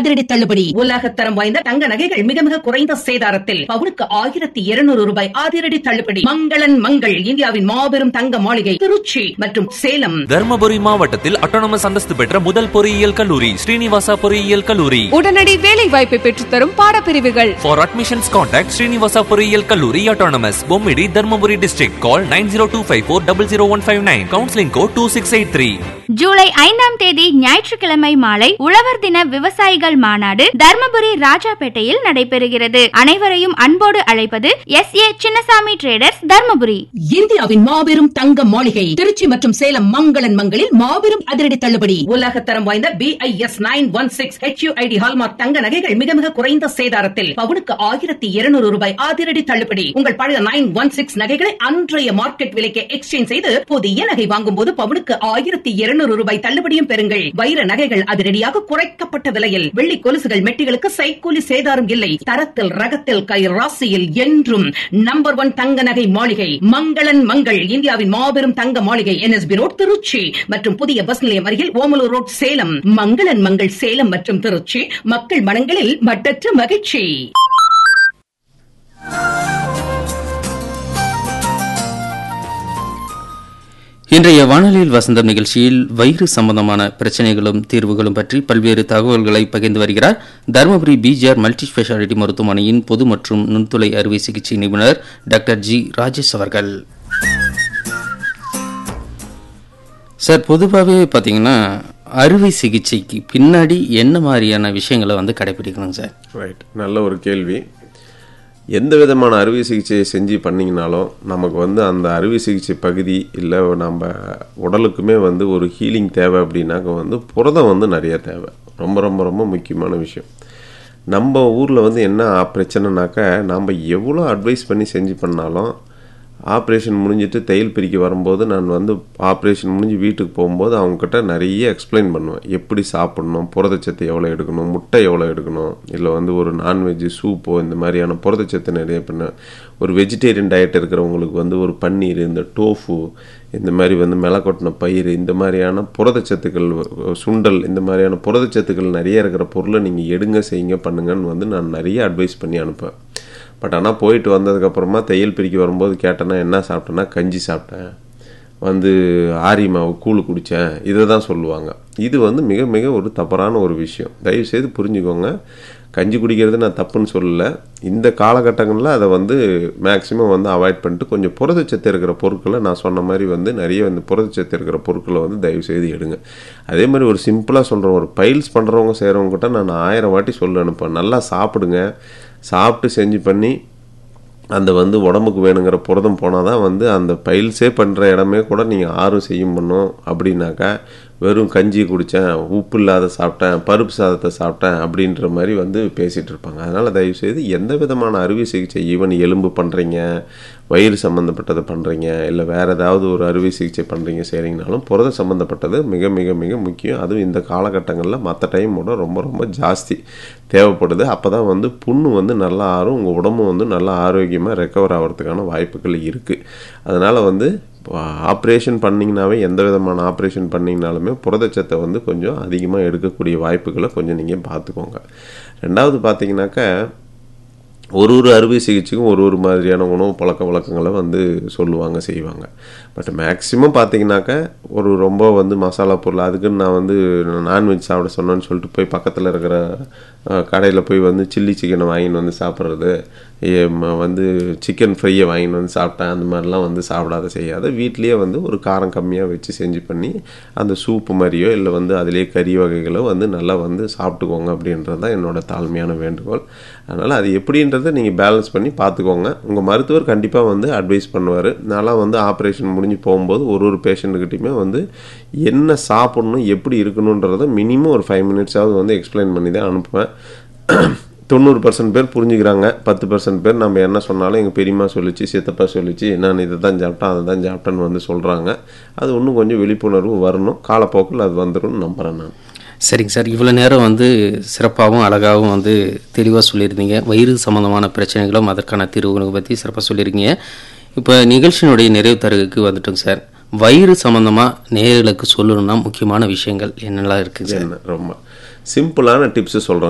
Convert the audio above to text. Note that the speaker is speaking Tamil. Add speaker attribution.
Speaker 1: அதிரடி தள்ளுபடி உலகத்தரம் வாய்ந்த தங்க நகைகள் மிக மிக குறைந்த சேதாரத்தில் பவுனுக்கு ஆயிரத்தி இருநூறு ரூபாய் அதிரடி தள்ளுபடி மங்களன் மங்கள் இந்தியாவின் மாபெரும் தங்க மாளிகை திருச்சி மற்றும் சேலம்
Speaker 2: தர்மபுரி மாவட்டத்தில் அட்டானமஸ் அந்தஸ்து பெற்ற முதல் பொறியியல் கல்லூரி ஸ்ரீனிவாசா பொறியியல் கல்லூரி
Speaker 3: உடனடி வேலை வாய்ப்பை பெற்றுத்தரும் பாடப்பிரிவுகள்
Speaker 2: For admissions contact Srinivasa பொறியியல் கல்லூரி autonomous Bommidi Dharmapuri district call 9025400159 counseling code 2683
Speaker 4: July ஐந்தாம் தேதி ஞாயிற்றுக்கிழமை மாலை உழவர் தின விவசாயிகள் மாநாடு தர்மபுரி ராஜாபேட்டையில் நடைபெறுகிறது அனைவரையும் அன்போடு அழைப்பது S A Chinnasamy traders Dharmapuri
Speaker 1: இந்தியாவின் மாபெரும் தங்க மாளிகை திருச்சி மற்றும் சேலம் மங்களன் மங்களில் மாபெரும் அதிரடி தள்ளுபடி உலகத்தரம் வாய்ந்த B I S nine one six HUID hallmark தங்க நகைகள் மிக மிக குறைந்த சேதாரத்தில் பவுனுக்கு ஆயிரத்தி இருநூறு ரூபாய் அதிரடி தள்ளுபடி உங்கள் பழைய நைன் ஒன் சிக்ஸ் நகைகளை அன்றைய மார்க்கெட் விலைக்கு எக்ஸ்சேஞ்ச் செய்து புதிய நகை வாங்கும் போது பவுனுக்கு ஆயிரத்தி இருநூறு ரூபாய் தள்ளுபடியும் பெறுங்கள் வைர நகைகள் அதிரடியாக குறைக்கப்பட்ட விலையில் வெள்ளி கொலுசுகள் மெட்டிகளுக்கு சைக்கூலி சேதாரம் இல்லை தரத்தில் ரகத்தில் கை ராசியில் என்றும் நம்பர் ஒன் தங்க நகை மாளிகை மங்களன் மங்கள் இந்தியாவின் மாபெரும் தங்க மாளிகை என்எஸ்பி ரோட் திருச்சி மற்றும் புதிய பஸ் நிலையம் அருகில் ஓமலூர் ரோட் சேலம் மங்களன் மங்கள் சேலம் மற்றும் திருச்சி மக்கள் மனங்களில் மட்டற்ற மகிழ்ச்சி
Speaker 5: இன்றைய வானொலியில் வசந்தம் நிகழ்ச்சியில் வயிறு சம்பந்தமான பிரச்சனைகளும் தீர்வுகளும் பற்றி பல்வேறு தகவல்களை பகிர்ந்து வருகிறார் தருமபுரி பிஜிஆர் மல்டி ஸ்பெஷாலிட்டி மருத்துவமனையின் பொது மற்றும் நுண்துளை அறுவை சிகிச்சை நிபுணர் டாக்டர் ஜி ராஜேஷ் அவர்கள் சார் பொதுவாகவே பார்த்தீங்கன்னா அறுவை சிகிச்சைக்கு பின்னாடி என்ன மாதிரியான விஷயங்களை வந்து கடைபிடிக்கணும் சார்
Speaker 6: ரைட் நல்ல ஒரு கேள்வி எந்த விதமான அறுவை சிகிச்சையை செஞ்சு பண்ணிங்கனாலும் நமக்கு வந்து அந்த அறுவை சிகிச்சை பகுதி இல்லை நம்ம உடலுக்குமே வந்து ஒரு ஹீலிங் தேவை அப்படின்னாக்க வந்து புரதம் வந்து நிறைய தேவை ரொம்ப ரொம்ப ரொம்ப முக்கியமான விஷயம் நம்ம ஊரில் வந்து என்ன பிரச்சனைனாக்கா நம்ம எவ்வளோ அட்வைஸ் பண்ணி செஞ்சு பண்ணாலும் ஆப்ரேஷன் முடிஞ்சிட்டு தையல் பிரிக்க வரும்போது நான் வந்து ஆப்ரேஷன் முடிஞ்சு வீட்டுக்கு போகும்போது அவங்கக்கிட்ட நிறைய எக்ஸ்பிளைன் பண்ணுவேன் எப்படி சாப்பிடணும் புரதச்சத்து எவ்வளோ எடுக்கணும் முட்டை எவ்வளோ எடுக்கணும் இல்லை வந்து ஒரு நான்வெஜ் சூப்போ இந்த மாதிரியான புரதச்சத்து நிறைய பண்ண ஒரு வெஜிடேரியன் டயட் இருக்கிறவங்களுக்கு வந்து ஒரு பன்னீர் இந்த டோஃபு இந்த மாதிரி வந்து மிளகொட்டின பயிர் இந்த மாதிரியான புரதச்சத்துக்கள் சுண்டல் இந்த மாதிரியான புரதச்சத்துக்கள் நிறைய இருக்கிற பொருளை நீங்கள் எடுங்க செய்யுங்க பண்ணுங்கன்னு வந்து நான் நிறைய அட்வைஸ் பண்ணி அனுப்பேன் பட் ஆனால் போயிட்டு வந்ததுக்கப்புறமா தையல் பிரிக்க வரும்போது கேட்டேன்னா என்ன சாப்பிட்டேன்னா கஞ்சி சாப்பிட்டேன் வந்து ஆரி மாவு கூழ் குடித்தேன் இதை தான் சொல்லுவாங்க இது வந்து மிக மிக ஒரு தவறான ஒரு விஷயம் தயவுசெய்து புரிஞ்சுக்கோங்க கஞ்சி குடிக்கிறது நான் தப்புன்னு சொல்லலை இந்த காலகட்டங்களில் அதை வந்து மேக்ஸிமம் வந்து அவாய்ட் பண்ணிட்டு கொஞ்சம் புரதச்சத்து இருக்கிற பொருட்களை நான் சொன்ன மாதிரி வந்து நிறைய வந்து புரதச்சத்து இருக்கிற பொருட்களை வந்து தயவுசெய்து எடுங்க அதே மாதிரி ஒரு சிம்பிளாக சொல்கிறேன் ஒரு பைல்ஸ் பண்ணுறவங்க செய்கிறவங்க கிட்ட நான் ஆயிரம் வாட்டி சொல்ல அனுப்பேன் நல்லா சாப்பிடுங்க சாப்பிட்டு செஞ்சு பண்ணி அந்த வந்து உடம்புக்கு வேணுங்கிற புரதம் போனால் தான் வந்து அந்த பைல்ஸே பண்ணுற இடமே கூட நீங்கள் ஆறும் செய்யும் பண்ணும் அப்படின்னாக்கா வெறும் கஞ்சி குடித்தேன் உப்பு இல்லாத சாப்பிட்டேன் பருப்பு சாதத்தை சாப்பிட்டேன் அப்படின்ற மாதிரி வந்து பேசிகிட்டு இருப்பாங்க அதனால் தயவுசெய்து எந்த விதமான அறுவை சிகிச்சை ஈவன் எலும்பு பண்ணுறீங்க வயிறு சம்மந்தப்பட்டதை பண்ணுறீங்க இல்லை வேறு ஏதாவது ஒரு அறுவை சிகிச்சை பண்ணுறீங்க செய்கிறீங்கனாலும் புரத சம்மந்தப்பட்டது மிக மிக மிக முக்கியம் அதுவும் இந்த காலகட்டங்களில் மற்ற டைமோட ரொம்ப ரொம்ப ஜாஸ்தி தேவைப்படுது அப்போ தான் வந்து புண்ணு வந்து நல்லா ஆறும் உங்கள் உடம்பு வந்து நல்லா ஆரோக்கியமாக ரெக்கவர் ஆகிறதுக்கான வாய்ப்புகள் இருக்குது அதனால் வந்து ஆப்ரேஷன் பண்ணிங்கனாவே எந்த விதமான ஆப்ரேஷன் பண்ணிங்கனாலுமே புரதச்சத்தை வந்து கொஞ்சம் அதிகமாக எடுக்கக்கூடிய வாய்ப்புகளை கொஞ்சம் நீங்கள் பார்த்துக்கோங்க ரெண்டாவது பார்த்தீங்கன்னாக்கா ஒரு ஒரு அறுவை சிகிச்சைக்கும் ஒரு ஒரு மாதிரியான உணவு பழக்க வழக்கங்களை வந்து சொல்லுவாங்க செய்வாங்க பட் மேக்ஸிமம் பார்த்தீங்கன்னாக்கா ஒரு ரொம்ப வந்து மசாலா பொருள் அதுக்குன்னு நான் வந்து நான்வெஜ் சாப்பிட சொன்னேன்னு சொல்லிட்டு போய் பக்கத்தில் இருக்கிற கடையில் போய் வந்து சில்லி சிக்கனை வாங்கின்னு வந்து சாப்பிட்றது வந்து சிக்கன் ஃப்ரையை வாங்கின்னு வந்து சாப்பிட்டேன் அந்த மாதிரிலாம் வந்து சாப்பிடாத செய்யாத வீட்லேயே வந்து ஒரு காரம் கம்மியாக வச்சு செஞ்சு பண்ணி அந்த சூப்பு மாதிரியோ இல்லை வந்து அதிலே கறி வகைகளோ வந்து நல்லா வந்து சாப்பிட்டுக்கோங்க அப்படின்றது தான் என்னோடய தாழ்மையான வேண்டுகோள் அதனால் அது எப்படின்றத நீங்கள் பேலன்ஸ் பண்ணி பார்த்துக்கோங்க உங்கள் மருத்துவர் கண்டிப்பாக வந்து அட்வைஸ் பண்ணுவார் நான்லாம் வந்து ஆப்ரேஷன் முடிஞ்சு போகும்போது ஒரு ஒரு பேஷண்ட்டுக்கிட்டையுமே வந்து என்ன சாப்பிடணும் எப்படி இருக்கணுன்றதை மினிமம் ஒரு ஃபைவ் மினிட்ஸாவது வந்து எக்ஸ்பிளைன் பண்ணி தான் அனுப்புவேன் தொண்ணூறு பர்சன்ட் பேர் புரிஞ்சுக்கிறாங்க பத்து பர்சன்ட் பேர் நம்ம என்ன சொன்னாலும் எங்கள் பெரியம்மா சொல்லிச்சு சித்தப்பா சொல்லிச்சு நான் இதை தான் சாப்பிட்டேன் அதை தான் சாப்பிட்டேன்னு வந்து சொல்கிறாங்க அது இன்னும் கொஞ்சம் விழிப்புணர்வு வரணும் காலப்போக்கில் அது வந்துடும் நம்புகிறேன் நான்
Speaker 5: சரிங்க சார் இவ்வளோ நேரம் வந்து சிறப்பாகவும் அழகாகவும் வந்து தெளிவாக சொல்லியிருந்தீங்க வயிறு சம்மந்தமான பிரச்சனைகளும் அதற்கான தீர்வுகளை பற்றி சிறப்பாக சொல்லியிருக்கீங்க இப்போ நிகழ்ச்சியினுடைய நிறைவு தருகுக்கு வந்துட்டோங்க சார் வயிறு சம்மந்தமாக நேர்களுக்கு சொல்லணும்னா முக்கியமான விஷயங்கள் என்னெல்லாம் இருக்குது சார்
Speaker 6: என்ன ரொம்ப சிம்பிளான டிப்ஸு சொல்கிறேன்